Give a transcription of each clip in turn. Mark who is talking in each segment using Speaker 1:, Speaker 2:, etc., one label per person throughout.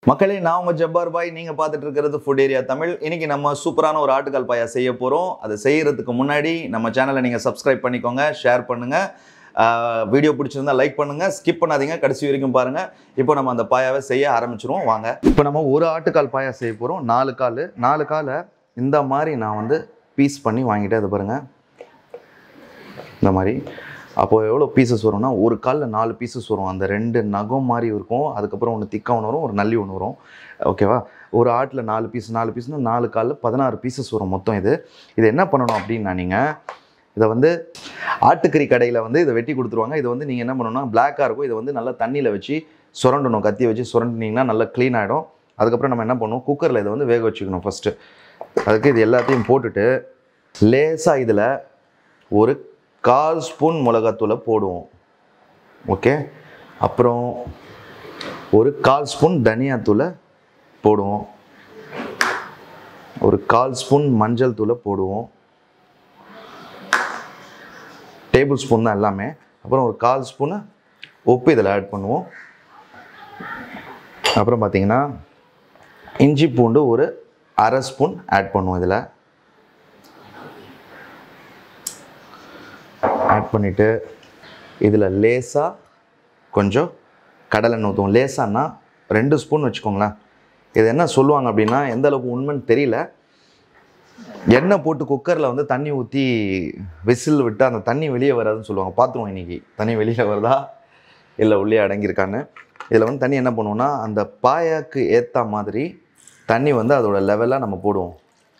Speaker 1: மக்களே நான் உங்க ஜப்பார் பாய் நீங்க பார்த்துட்டு இருக்கிறது ஃபுட் ஏரியா தமிழ் இன்னைக்கு நம்ம சூப்பரான ஒரு ஆட்டுக்கால் பாயா செய்ய போறோம் அதை செய்யறதுக்கு முன்னாடி நம்ம சேனலை நீங்க சப்ஸ்கிரைப் பண்ணிக்கோங்க ஷேர் பண்ணுங்க வீடியோ பிடிச்சிருந்தா லைக் பண்ணுங்க ஸ்கிப் பண்ணாதீங்க கடைசி வரைக்கும் பாருங்க இப்போ நம்ம அந்த பாயாவை செய்ய ஆரம்பிச்சிருவோம் வாங்க இப்போ நம்ம ஒரு ஆட்டுக்கால் பாயா செய்ய போறோம் நாலு கால் நாலு காலை இந்த மாதிரி நான் வந்து பீஸ் பண்ணி வாங்கிட்டேன் அது பாருங்க இந்த மாதிரி அப்போ எவ்வளோ பீசஸ் வரும்னா ஒரு காலில் நாலு பீசஸ் வரும் அந்த ரெண்டு நகம் மாதிரி இருக்கும் அதுக்கப்புறம் ஒன்று திக்காக ஒன்று வரும் ஒரு நல்லி ஒன்று வரும் ஓகேவா ஒரு ஆட்டில் நாலு பீஸ் நாலு பீஸ்னால் நாலு காலில் பதினாறு பீசஸ் வரும் மொத்தம் இது இது என்ன பண்ணணும் அப்படின்னா நீங்கள் இதை வந்து ஆட்டுக்கறி கடையில் வந்து இதை வெட்டி கொடுத்துருவாங்க இதை வந்து நீங்கள் என்ன பண்ணணும்னா பிளாக்காக இருக்கும் இதை வந்து நல்லா தண்ணியில் வச்சு சுரண்டணும் கத்தியை வச்சு சுரண்டினீங்கன்னா நல்லா க்ளீன் ஆகிடும் அதுக்கப்புறம் நம்ம என்ன பண்ணுவோம் குக்கரில் இதை வந்து வேக வச்சுக்கணும் ஃபஸ்ட்டு அதுக்கு இது எல்லாத்தையும் போட்டுட்டு லேசாக இதில் ஒரு கால் ஸ்பூன் மிளகாத்தூளை போடுவோம் ஓகே அப்புறம் ஒரு கால் ஸ்பூன் தனியாத்தூளை போடுவோம் ஒரு கால் ஸ்பூன் மஞ்சள் தூளை போடுவோம் டேபிள் ஸ்பூன் தான் எல்லாமே அப்புறம் ஒரு கால் ஸ்பூனு உப்பு இதில் ஆட் பண்ணுவோம் அப்புறம் பார்த்தீங்கன்னா இஞ்சி பூண்டு ஒரு அரை ஸ்பூன் ஆட் பண்ணுவோம் இதில் ஆட் பண்ணிவிட்டு இதில் லேசாக கொஞ்சம் கடலெண்ணெய் ஊற்றுவோம் லேசான்னா ரெண்டு ஸ்பூன் வச்சுக்கோங்களேன் இது என்ன சொல்லுவாங்க அப்படின்னா எந்த அளவுக்கு உண்மைன்னு தெரியல எண்ணெய் போட்டு குக்கரில் வந்து தண்ணி ஊற்றி விசில் விட்டு அந்த தண்ணி வெளியே வராதுன்னு சொல்லுவாங்க பார்த்துருவோம் இன்றைக்கி தண்ணி வெளியில் வருதா இல்லை உள்ளே அடங்கியிருக்கான்னு இதில் வந்து தண்ணி என்ன பண்ணுவோம்னா அந்த பாயாக்கு ஏற்ற மாதிரி தண்ணி வந்து அதோட லெவலாக நம்ம போடுவோம்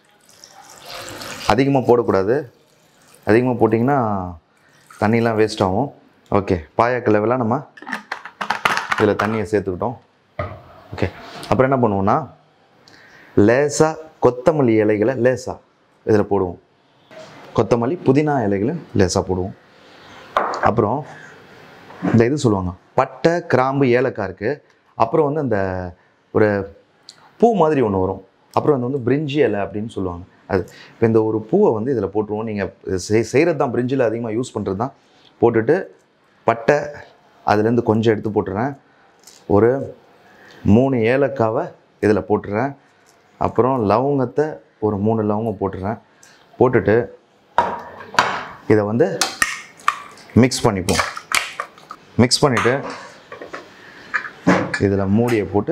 Speaker 1: அதிகமாக போடக்கூடாது அதிகமாக போட்டிங்கன்னா தண்ணிலாம் வேஸ்ட் ஆகும் ஓகே பாயாக்கு லெவலாக நம்ம இதில் தண்ணியை சேர்த்துக்கிட்டோம் ஓகே அப்புறம் என்ன பண்ணுவோம்னா லேசாக கொத்தமல்லி இலைகளை லேசாக இதில் போடுவோம் கொத்தமல்லி புதினா இலைகளை லேசாக போடுவோம் அப்புறம் இந்த இது சொல்லுவாங்க பட்டை கிராம்பு ஏலக்காய் இருக்குது அப்புறம் வந்து அந்த ஒரு பூ மாதிரி ஒன்று வரும் அப்புறம் அது வந்து பிரிஞ்சி இலை அப்படின்னு சொல்லுவாங்க அது இப்போ இந்த ஒரு பூவை வந்து இதில் போட்டுருவோம் நீங்கள் செய் செய்கிறது தான் பிரிஞ்சில் அதிகமாக யூஸ் பண்ணுறது தான் போட்டுட்டு பட்டை அதுலேருந்து கொஞ்சம் எடுத்து போட்டுறேன் ஒரு மூணு ஏலக்காவை இதில் போட்டுறேன் அப்புறம் லவங்கத்தை ஒரு மூணு லவங்கம் போட்டுறேன் போட்டுட்டு இதை வந்து மிக்ஸ் பண்ணிப்போம் மிக்ஸ் பண்ணிவிட்டு இதில் மூடியை போட்டு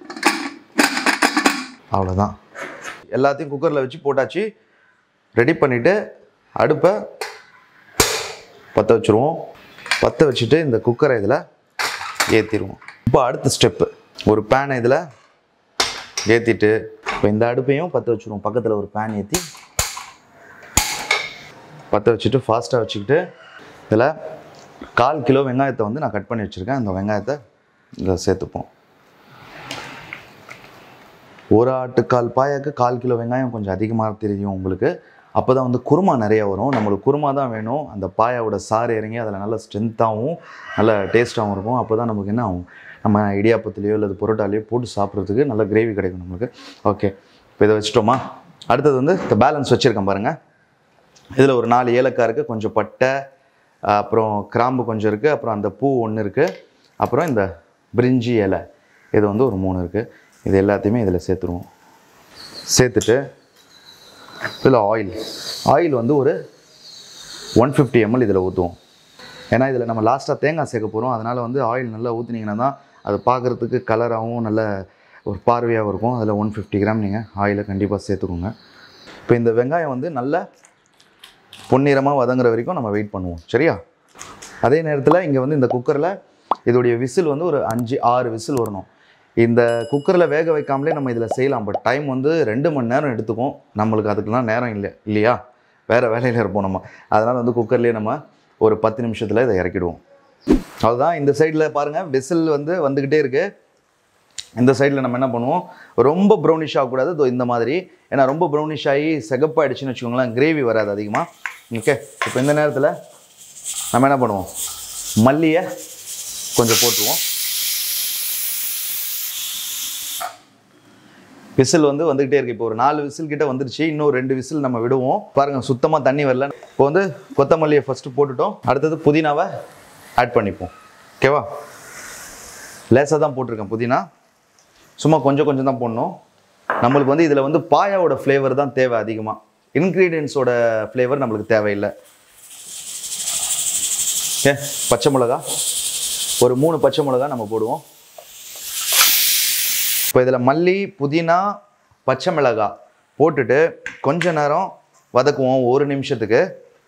Speaker 1: அவ்வளோதான் எல்லாத்தையும் குக்கரில் வச்சு போட்டாச்சு ரெடி பண்ணிவிட்டு அடுப்பை பற்ற வச்சுருவோம் பற்ற வச்சுட்டு இந்த குக்கரை இதில் ஏற்றிடுவோம் இப்போ அடுத்த ஸ்டெப்பு ஒரு பேனை இதில் ஏற்றிட்டு இப்போ இந்த அடுப்பையும் பற்ற வச்சுருவோம் பக்கத்தில் ஒரு பேன் ஏற்றி பற்ற வச்சுட்டு ஃபாஸ்ட்டாக வச்சுக்கிட்டு இதில் கால் கிலோ வெங்காயத்தை வந்து நான் கட் பண்ணி வச்சுருக்கேன் அந்த வெங்காயத்தை இதில் சேர்த்துப்போம் ஒரு ஆட்டுக்கால் பாயாக்கு கால் கிலோ வெங்காயம் கொஞ்சம் அதிகமாக தெரியும் உங்களுக்கு அப்போ தான் வந்து குருமா நிறைய வரும் நம்மளுக்கு குருமா தான் வேணும் அந்த பாயாவோட சாறு இறங்கி அதில் நல்ல ஸ்ட்ரென்த்தாகவும் நல்ல டேஸ்ட்டாகவும் இருக்கும் அப்போ தான் நமக்கு என்ன ஆகும் நம்ம இடியாப்பத்துலேயோ இல்லை புரோட்டாலேயோ போட்டு சாப்பிட்றதுக்கு நல்ல கிரேவி கிடைக்கும் நம்மளுக்கு ஓகே இப்போ இதை வச்சிட்டோமா அடுத்தது வந்து இந்த பேலன்ஸ் வச்சுருக்கேன் பாருங்கள் இதில் ஒரு நாலு ஏலக்காய் இருக்குது கொஞ்சம் பட்டை அப்புறம் கிராம்பு கொஞ்சம் இருக்குது அப்புறம் அந்த பூ ஒன்று இருக்குது அப்புறம் இந்த பிரிஞ்சி இலை இது வந்து ஒரு மூணு இருக்குது இது எல்லாத்தையுமே இதில் சேர்த்துருவோம் சேர்த்துட்டு இதில் ஆயில் ஆயில் வந்து ஒரு ஒன் ஃபிஃப்டி எம்எல் இதில் ஊற்றுவோம் ஏன்னா இதில் நம்ம லாஸ்ட்டாக தேங்காய் சேர்க்க போகிறோம் அதனால் வந்து ஆயில் நல்லா ஊற்றுனீங்கன்னா தான் அது பார்க்குறதுக்கு கலராகவும் நல்ல ஒரு பார்வையாகவும் இருக்கும் அதில் ஒன் ஃபிஃப்டி கிராம் நீங்கள் ஆயிலை கண்டிப்பாக சேர்த்துக்கோங்க இப்போ இந்த வெங்காயம் வந்து நல்ல பொன்னிறமாக வதங்குற வரைக்கும் நம்ம வெயிட் பண்ணுவோம் சரியா அதே நேரத்தில் இங்கே வந்து இந்த குக்கரில் இதோடைய விசில் வந்து ஒரு அஞ்சு ஆறு விசில் வரணும் இந்த குக்கரில் வேக வைக்காமலே நம்ம இதில் செய்யலாம் பட் டைம் வந்து ரெண்டு மணி நேரம் எடுத்துக்கும் நம்மளுக்கு அதுக்கெலாம் நேரம் இல்லை இல்லையா வேறு வேலையில் இருப்போம் நம்ம அதனால் வந்து குக்கர்லேயே நம்ம ஒரு பத்து நிமிஷத்தில் இதை இறக்கிடுவோம் அதுதான் இந்த சைடில் பாருங்கள் விசில் வந்து வந்துக்கிட்டே இருக்குது இந்த சைடில் நம்ம என்ன பண்ணுவோம் ரொம்ப ப்ரௌனிஷ் ஆகக்கூடாது இதோ இந்த மாதிரி ஏன்னா ரொம்ப ப்ரௌனிஷ் ஆகி செகப்பாயிடுச்சுன்னு வச்சுக்கோங்களேன் கிரேவி வராது அதிகமாக ஓகே இப்போ இந்த நேரத்தில் நம்ம என்ன பண்ணுவோம் மல்லியை கொஞ்சம் போட்டுருவோம் விசில் வந்து வந்துகிட்டே இருக்கு இப்போ ஒரு நாலு விசில் கிட்ட வந்துருச்சு இன்னும் ரெண்டு விசில் நம்ம விடுவோம் பாருங்க சுத்தமாக தண்ணி வரல இப்போ வந்து கொத்தமல்லியை ஃபர்ஸ்ட் போட்டுட்டோம் அடுத்தது புதினாவை ஆட் பண்ணிப்போம் ஓகேவா லேசாக தான் போட்டிருக்கேன் புதினா சும்மா கொஞ்சம் கொஞ்சம் தான் போடணும் நம்மளுக்கு வந்து இதில் வந்து பாயாவோட ஃப்ளேவர் தான் தேவை அதிகமாக இன்க்ரீடியன்ஸோட ஃப்ளேவர் நம்மளுக்கு தேவையில்லை ஓகே பச்சை மிளகா ஒரு மூணு பச்சை மிளகா நம்ம போடுவோம் இப்போ இதில் மல்லி புதினா பச்சை மிளகா போட்டுட்டு கொஞ்ச நேரம் வதக்குவோம் ஒரு நிமிஷத்துக்கு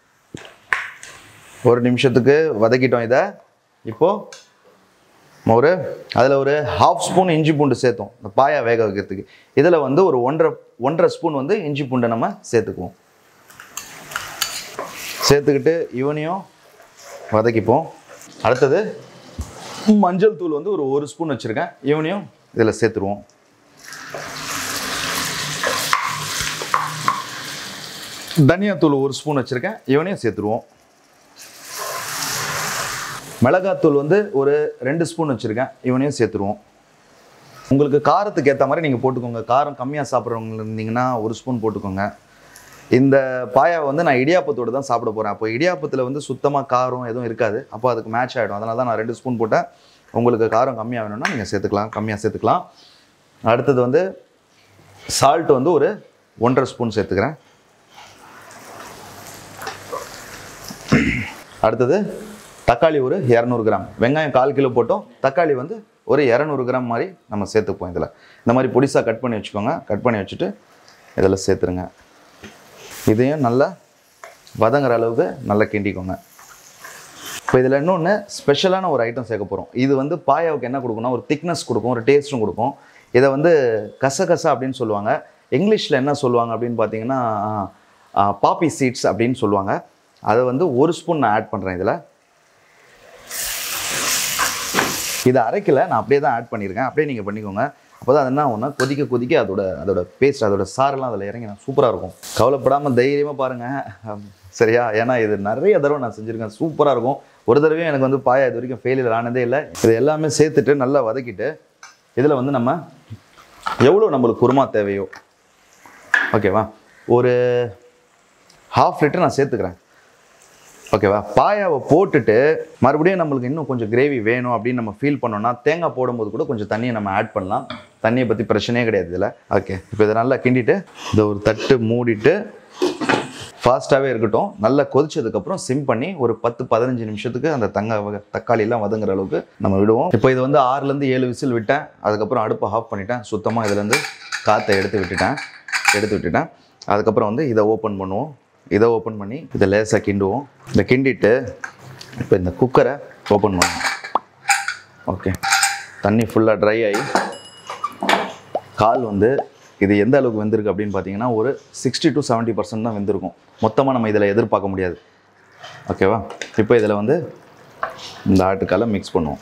Speaker 1: ஒரு நிமிஷத்துக்கு வதக்கிட்டோம் இதை இப்போது ஒரு அதில் ஒரு ஹாஃப் ஸ்பூன் இஞ்சி பூண்டு சேர்த்தோம் இந்த பாயா வேக வைக்கிறதுக்கு இதில் வந்து ஒரு ஒன்றரை ஒன்றரை ஸ்பூன் வந்து இஞ்சி பூண்டை நம்ம சேர்த்துக்குவோம் சேர்த்துக்கிட்டு இவனையும் வதக்கிப்போம் அடுத்தது மஞ்சள் தூள் வந்து ஒரு ஒரு ஸ்பூன் வச்சுருக்கேன் இவனையும் இதில் சேர்த்துருவோம் தனியாத்தூள் ஒரு ஸ்பூன் வச்சுருக்கேன் இவனையும் சேர்த்துருவோம் மிளகாத்தூள் வந்து ஒரு ரெண்டு ஸ்பூன் வச்சுருக்கேன் இவனையும் சேர்த்துருவோம் உங்களுக்கு காரத்துக்கு ஏற்ற மாதிரி நீங்கள் போட்டுக்கோங்க காரம் கம்மியாக சாப்பிட்றவங்க இருந்தீங்கன்னா ஒரு ஸ்பூன் போட்டுக்கோங்க இந்த பாயாவை வந்து நான் இடியாப்பத்தோடு தான் சாப்பிட போகிறேன் அப்போ இடியாப்பத்தில் வந்து சுத்தமாக காரம் எதுவும் இருக்காது அப்போ அதுக்கு மேட்ச் ஆகிடும் அதனால தான் நான் ரெண்டு ஸ்பூன் போட்டேன் உங்களுக்கு காரம் கம்மியாக வேணும்னா நீங்கள் சேர்த்துக்கலாம் கம்மியாக சேர்த்துக்கலாம் அடுத்தது வந்து சால்ட் வந்து ஒரு ஒன்றரை ஸ்பூன் சேர்த்துக்கிறேன் அடுத்தது தக்காளி ஒரு இரநூறு கிராம் வெங்காயம் கால் கிலோ போட்டோம் தக்காளி வந்து ஒரு இரநூறு கிராம் மாதிரி நம்ம சேர்த்துப்போம் இதில் இந்த மாதிரி பொடிசாக கட் பண்ணி வச்சுக்கோங்க கட் பண்ணி வச்சுட்டு இதில் சேர்த்துருங்க இதையும் நல்லா வதங்குற அளவுக்கு நல்லா கிண்டிக்கோங்க இப்போ இதில் இன்னொன்று ஸ்பெஷலான ஒரு ஐட்டம் சேர்க்க போகிறோம் இது வந்து பாயாவுக்கு என்ன கொடுக்கும்னா ஒரு திக்னஸ் கொடுக்கும் ஒரு டேஸ்ட்டும் கொடுக்கும் இதை வந்து கசகசா அப்படின்னு சொல்லுவாங்க இங்கிலீஷில் என்ன சொல்லுவாங்க அப்படின்னு பார்த்தீங்கன்னா பாப்பி சீட்ஸ் அப்படின்னு சொல்லுவாங்க அதை வந்து ஒரு ஸ்பூன் நான் ஆட் பண்ணுறேன் இதில் இதை அரைக்கல நான் அப்படியே தான் ஆட் பண்ணியிருக்கேன் அப்படியே நீங்கள் பண்ணிக்கோங்க அப்போ தான் அது என்ன ஆகும்னா கொதிக்க கொதிக்க அதோட அதோட பேஸ்ட் அதோட சாரெல்லாம் அதில் இறங்கி சூப்பராக இருக்கும் கவலைப்படாமல் தைரியமாக பாருங்கள் சரியா ஏன்னா இது நிறைய தடவை நான் செஞ்சுருக்கேன் சூப்பராக இருக்கும் ஒரு தடவையும் எனக்கு வந்து பாயா இது வரைக்கும் ஃபெயிலியர் ஆனதே இல்லை இது எல்லாமே சேர்த்துட்டு நல்லா வதக்கிட்டு இதில் வந்து நம்ம எவ்வளோ நம்மளுக்கு குருமா தேவையோ ஓகேவா ஒரு ஹாஃப் லிட்டர் நான் சேர்த்துக்கிறேன் ஓகேவா பாயாவை போட்டுட்டு மறுபடியும் நம்மளுக்கு இன்னும் கொஞ்சம் கிரேவி வேணும் அப்படின்னு நம்ம ஃபீல் பண்ணோம்னா தேங்காய் போடும்போது கூட கொஞ்சம் தண்ணியை நம்ம ஆட் பண்ணலாம் தண்ணியை பற்றி பிரச்சனையே கிடையாது இதில் ஓகே இப்போ இதை நல்லா கிண்டிட்டு இதை ஒரு தட்டு மூடிட்டு ஃபாஸ்ட்டாகவே இருக்கட்டும் நல்லா கொதிச்சதுக்கப்புறம் சிம் பண்ணி ஒரு பத்து பதினஞ்சு நிமிஷத்துக்கு அந்த தங்க வகை தக்காளிலாம் வதங்குற அளவுக்கு நம்ம விடுவோம் இப்போ இது வந்து ஆறுலேருந்து ஏழு விசில் விட்டேன் அதுக்கப்புறம் அடுப்பை ஆஃப் பண்ணிட்டேன் சுத்தமாக இதுலேருந்து காற்றை எடுத்து விட்டுட்டேன் எடுத்து விட்டுட்டேன் அதுக்கப்புறம் வந்து இதை ஓப்பன் பண்ணுவோம் இதை ஓப்பன் பண்ணி இதை லேசாக கிண்டுவோம் இதை கிண்டிட்டு இப்போ இந்த குக்கரை ஓப்பன் பண்ணுவோம் ஓகே தண்ணி ஃபுல்லாக ட்ரை ஆகி கால் வந்து இது எந்த அளவுக்கு வெந்திருக்கு அப்படின்னு பார்த்தீங்கன்னா ஒரு சிக்ஸ்டி டு செவன்ட்டி பர்சன்ட் தான் வெந்திருக்கும் மொத்தமாக நம்ம இதில் எதிர்பார்க்க முடியாது ஓகேவா இப்போ இதில் வந்து இந்த ஆட்டுக்காலை மிக்ஸ் பண்ணுவோம்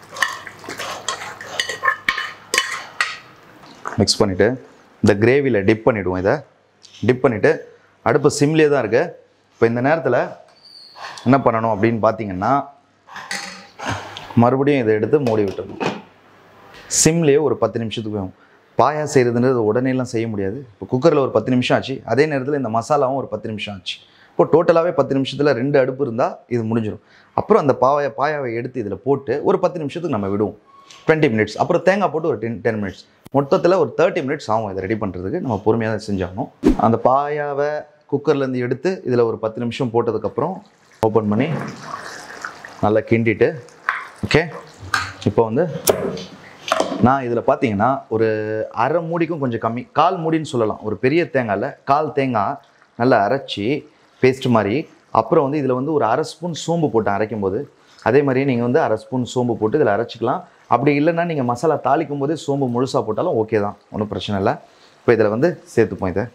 Speaker 1: மிக்ஸ் பண்ணிவிட்டு இந்த கிரேவியில் டிப் பண்ணிவிடுவோம் இதை டிப் பண்ணிவிட்டு அடுப்பு சிம்லேயே தான் இருக்குது இப்போ இந்த நேரத்தில் என்ன பண்ணணும் அப்படின்னு பார்த்தீங்கன்னா மறுபடியும் இதை எடுத்து மூடி விட்டுறணும் சிம்லேயே ஒரு பத்து நிமிஷத்துக்கு வேகும் பாயா செய்கிறதுன்றது உடனேலாம் செய்ய முடியாது இப்போ குக்கரில் ஒரு பத்து நிமிஷம் ஆச்சு அதே நேரத்தில் இந்த மசாலாவும் ஒரு பத்து நிமிஷம் ஆச்சு இப்போ டோட்டலாகவே பத்து நிமிஷத்தில் ரெண்டு அடுப்பு இருந்தால் இது முடிஞ்சிடும் அப்புறம் அந்த பாய பாயாவை எடுத்து இதில் போட்டு ஒரு பத்து நிமிஷத்துக்கு நம்ம விடுவோம் டுவெண்ட்டி மினிட்ஸ் அப்புறம் தேங்காய் போட்டு ஒரு டென் டென் மினிட்ஸ் மொத்தத்தில் ஒரு தேர்ட்டி மினிட்ஸ் ஆகும் இதை ரெடி பண்ணுறதுக்கு நம்ம பொறுமையாக தான் செஞ்சாகணும் அந்த பாயாவை குக்கர்லேருந்து எடுத்து இதில் ஒரு பத்து நிமிஷம் போட்டதுக்கப்புறம் ஓப்பன் பண்ணி நல்லா கிண்டிட்டு ஓகே இப்போ வந்து நான் இதில் பார்த்தீங்கன்னா ஒரு அரை மூடிக்கும் கொஞ்சம் கம்மி கால் மூடின்னு சொல்லலாம் ஒரு பெரிய தேங்காயில் கால் தேங்காய் நல்லா அரைச்சி பேஸ்ட் மாதிரி அப்புறம் வந்து இதில் வந்து ஒரு அரை ஸ்பூன் சோம்பு போட்டேன் அரைக்கும் போது அதே மாதிரியே நீங்கள் வந்து அரை ஸ்பூன் சோம்பு போட்டு இதில் அரைச்சிக்கலாம் அப்படி இல்லைன்னா நீங்கள் மசாலா தாளிக்கும் போதே சோம்பு முழுசாக போட்டாலும் ஓகே தான் ஒன்றும் பிரச்சனை இல்லை இப்போ இதில் வந்து சேர்த்துப்போம் இதை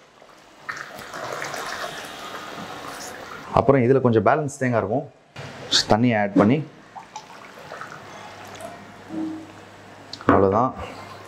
Speaker 1: அப்புறம் இதில் கொஞ்சம் பேலன்ஸ் தேங்காய் இருக்கும் தண்ணியை ஆட் பண்ணி அவ்வளோதான்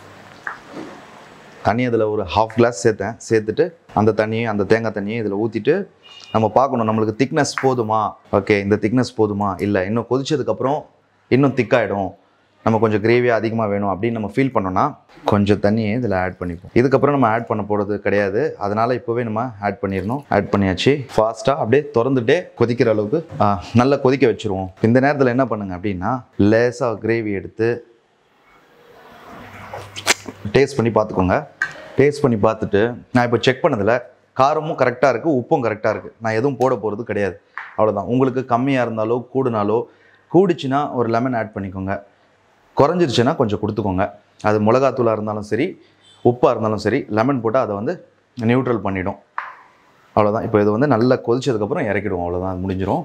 Speaker 1: தண்ணி அதில் ஒரு ஹாஃப் கிளாஸ் சேர்த்தேன் சேர்த்துட்டு அந்த தண்ணியை அந்த தேங்காய் தண்ணியை இதில் ஊற்றிட்டு நம்ம பார்க்கணும் நம்மளுக்கு திக்னஸ் போதுமா ஓகே இந்த திக்னஸ் போதுமா இல்லை இன்னும் கொதிச்சதுக்கப்புறம் இன்னும் திக்காயிடும் நம்ம கொஞ்சம் கிரேவியாக அதிகமாக வேணும் அப்படின்னு நம்ம ஃபீல் பண்ணோன்னா கொஞ்சம் தண்ணியை இதில் ஆட் பண்ணிப்போம் இதுக்கப்புறம் நம்ம ஆட் பண்ண போகிறது கிடையாது அதனால் இப்போவே நம்ம ஆட் பண்ணிடணும் ஆட் பண்ணியாச்சு ஃபாஸ்ட்டாக அப்படியே திறந்துட்டே கொதிக்கிற அளவுக்கு ஆ, நல்லா கொதிக்க வச்சுருவோம் இந்த நேரத்தில் என்ன பண்ணுங்க அப்படின்னா லேசாக கிரேவி எடுத்து டேஸ்ட் பண்ணி பார்த்துக்கோங்க டேஸ்ட் பண்ணி பார்த்துட்டு நான் இப்போ செக் பண்ணதில் காரமும் கரெக்டாக இருக்குது உப்பும் கரெக்டாக இருக்குது நான் எதுவும் போட போகிறது கிடையாது அவ்வளோதான் உங்களுக்கு கம்மியாக இருந்தாலோ கூடுனாலோ கூடிச்சுன்னா ஒரு லெமன் ஆட் பண்ணிக்கோங்க குறைஞ்சிருச்சுன்னா கொஞ்சம் கொடுத்துக்கோங்க அது மிளகாத்தூளாக இருந்தாலும் சரி உப்பாக இருந்தாலும் சரி லெமன் போட்டால் அதை வந்து நியூட்ரல் பண்ணிடும் அவ்வளோதான் இப்போ இது வந்து நல்லா கொதிச்சதுக்கப்புறம் இறக்கிடுவோம் அவ்வளோதான் அது முடிஞ்சிடும்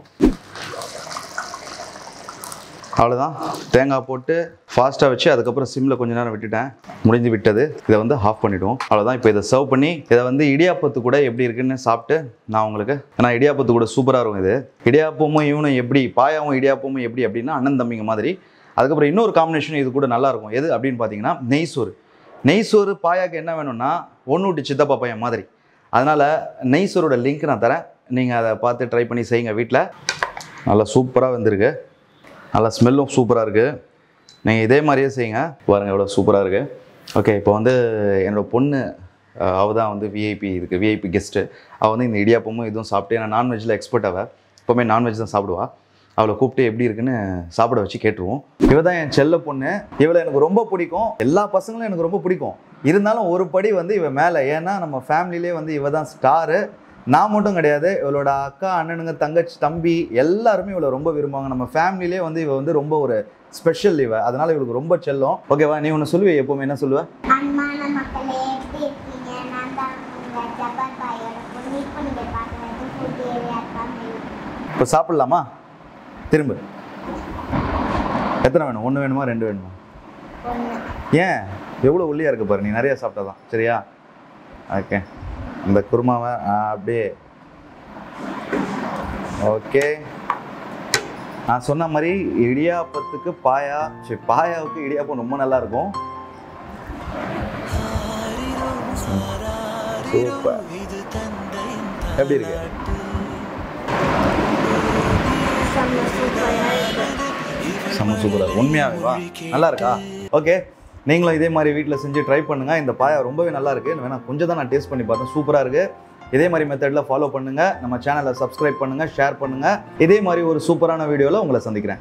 Speaker 1: அவ்வளோதான் தேங்காய் போட்டு ஃபாஸ்ட்டாக வச்சு அதுக்கப்புறம் சிம்மில் கொஞ்ச நேரம் விட்டுட்டேன் முடிஞ்சு விட்டது இதை வந்து ஆஃப் பண்ணிவிடுவோம் அவ்வளோதான் இப்போ இதை சர்வ் பண்ணி இதை வந்து இடியாப்பத்து கூட எப்படி இருக்குன்னு சாப்பிட்டு நான் உங்களுக்கு ஏன்னா இடியாப்பத்து கூட சூப்பராக இருக்கும் இது இடியாப்பமும் இவனும் எப்படி பாயாவும் இடியாப்பமும் எப்படி அப்படின்னா அண்ணன் தம்பிங்க மாதிரி அதுக்கப்புறம் இன்னொரு காம்பினேஷன் இது கூட நல்லா இருக்கும் எது அப்படின்னு பார்த்தீங்கன்னா நெய் சோறு நெய் சோறு பாயாக்கு என்ன வேணும்னா ஒன்று விட்டு சித்தப்பா பையன் மாதிரி அதனால் நெய் சோறோட லிங்க் நான் தரேன் நீங்கள் அதை பார்த்து ட்ரை பண்ணி செய்யுங்க வீட்டில் நல்லா சூப்பராக வந்திருக்கு நல்லா ஸ்மெல்லும் சூப்பராக இருக்குது நீங்கள் இதே மாதிரியே செய்யுங்க பாருங்க எவ்வளோ சூப்பராக இருக்குது ஓகே இப்போ வந்து என்னோடய பொண்ணு அஹ், அவ தான் வந்து விஐபி இதுக்கு விஐபி கெஸ்ட்டு அவள் வந்து இந்த இடியாப்பமும் இதுவும் சாப்பிட்டு ஏன்னா நான்வெஜ்ஜில் எக்ஸ்பர்ட் அவள் எப்போவுமே நான்வெஜ் தான் சாப்பிடுவா அவளை கூப்பிட்டு எப்படி இருக்குன்னு சாப்பிட வச்சு கேட்டுருவோம் இவ தான் என் செல்ல பொண்ணு இவளை எனக்கு ரொம்ப பிடிக்கும் எல்லா பசங்களும் எனக்கு ரொம்ப பிடிக்கும் இருந்தாலும் ஒரு படி வந்து இவ மேலே ஏன்னா நம்ம ஃபேமிலிலே வந்து இவ தான் ஸ்டாரு நான் மட்டும் கிடையாது இவளோட அக்கா அண்ணனுங்க தங்கச்சி தம்பி எல்லாருமே இவளை ரொம்ப விரும்புவாங்க நம்ம ஃபேமிலிலே வந்து இவ வந்து ரொம்ப ஒரு ஸ்பெஷல் இவ அதனால இவளுக்கு ரொம்ப செல்லம் ஓகேவா நீ ஒன்று சொல்லுவே எப்பவுமே என்ன சொல்லுவ
Speaker 2: அன்பான மக்களே எப்படி இருக்கீங்க நான் தான் உங்க ஜபர் பாயோட பொண்ணு இப்போ நீங்கள் பார்க்குறது ஃபுட் ஏரியா தமிழ்
Speaker 1: இப்போ சாப்பிட்லாமா திரும்ப எத்தனை வேணும் ஒன்று வேணுமா ரெண்டு வேணுமா
Speaker 2: ஒன்று
Speaker 1: ஏன் எவ்வளோ ஒல்லியாக இருக்கு பாரு நீ நிறைய சாப்பிட்டா தான் சரியா ஓகே இந்த குருமாவை ஆ, அப்படியே ஓகே நான் சொன்ன மாதிரி இடியாப்பத்துக்கு பாயா சரி பாயாவுக்கு இடியாப்பம் ரொம்ப நல்லா இருக்கும் சூப்பர் எப்படி இருக்கு
Speaker 2: செம்ம சூப்பராக இருக்கு
Speaker 1: செம்ம சூப்பராக உண்மையாவே வா நல்லா இருக்கா ஓகே நீங்களும் இதே மாதிரி வீட்டில் செஞ்சு ட்ரை பண்ணுங்கள் இந்த பாயா ரொம்பவே நல்லா இருக்குது வேணா கொஞ்சம் தான் நான் டேஸ்ட் பண்ணி பார்த்தேன் சூப்பராக இருக்குது இதே மாதிரி மெத்தடில் ஃபாலோ பண்ணுங்கள் நம்ம சேனலை சப்ஸ்கிரைப் பண்ணுங்கள் ஷேர் பண்ணுங்கள் இதே மாதிரி ஒரு சூப்பரான வீடியோவில் உங்களை சந்திக்கிறேன்